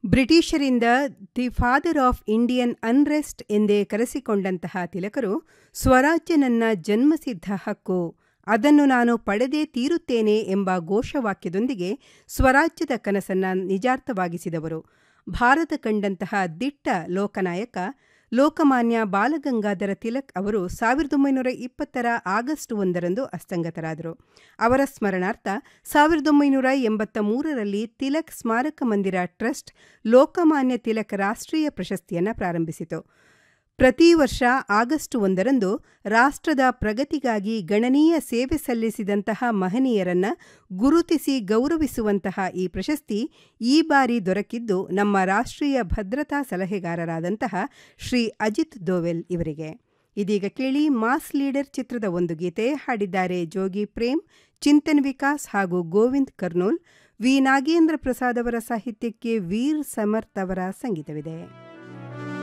ಬ್ರಿಟಿಷರಿಂದ the father of Indian unrest ಎಂದೇ ಕರೆಸಿಕೊಂಡಂತಹ ತಿಲಕರು ಸ್ವರಾಜ್ಯ ನನ್ನ ಜನ್ಮಸಿದ್ಧ ಹಕ್ಕು ಅದನ್ನು ನಾನು ಪಡೆದೇ ತೀರುತ್ತೇನೆ ಎಂಬ ಘೋಷವಾಕ್ಯದೊಂದಿಗೆ ಸ್ವರಾಜ್ಯದ ಕನಸನ್ನು ನಿಜಾರ್ಥವಾಗಿಸಿದವರು ಭಾರತ ಕಂಡಂತಹ ದಿಟ್ಟ ಲೋಕನಾಯಕ ಲೋಕಮಾನ್ಯ ಬಾಲಗಂಗಾಧರ ತಿಲಕ್ ಅವರು ಸಾವಿರದ ಒಂಬೈನೂರ ಇಪ್ಪತ್ತರ ಆಗಸ್ಟ್ ಒಂದರಂದು ಅಸ್ತಂಗತರಾದರು ಅವರ ಸ್ಮರಣಾರ್ಥ ಸಾವಿರದ ಒಂಬೈನೂರ ಎಂಬತ್ತ ಮೂರರಲ್ಲಿ ತಿಲಕ್ ಸ್ಮಾರಕ ಮಂದಿರ ಟ್ರಸ್ಟ್ ಲೋಕಮಾನ್ಯ ತಿಲಕ್ ರಾಷ್ಟ್ರೀಯ ಪ್ರಶಸ್ತಿಯನ್ನು ಪ್ರಾರಂಭಿಸಿತು ಪ್ರತಿ ವರ್ಷ ಆಗಸ್ಟ್ ಒಂದರಂದು ರಾಷ್ಟ್ರದ ಪ್ರಗತಿಗಾಗಿ ಗಣನೀಯ ಸೇವೆ ಸಲ್ಲಿಸಿದಂತಹ ಮಹನೀಯರನ್ನ ಗುರುತಿಸಿ ಗೌರವಿಸುವಂತಹ ಈ ಪ್ರಶಸ್ತಿ ಈ ಬಾರಿ ದೊರಕಿದ್ದು ನಮ್ಮ ರಾಷ್ಟ್ರೀಯ ಭದ್ರತಾ ಸಲಹೆಗಾರರಾದಂತಹ ಶ್ರೀ ಅಜಿತ್ ದೋವೆಲ್ ಇವರಿಗೆ ಇದೀಗ ಕೇಳಿ ಮಾಸ್ ಲೀಡರ್ ಚಿತ್ರದ ಒಂದು ಗೀತೆ ಹಾಡಿದ್ದಾರೆ ಜೋಗಿ ಪ್ರೇಮ್ ಚಿಂತನ್ ವಿಕಾಸ್ ಹಾಗೂ ಗೋವಿಂದ್ ಕರ್ನೂಲ್ ವಿ ನಾಗೇಂದ್ರ ಪ್ರಸಾದ್ ಅವರ ಸಾಹಿತ್ಯಕ್ಕೆ ವೀರ್ ಸಮರ್ಥ್ ಅವರ ಸಂಗೀತವಿದೆ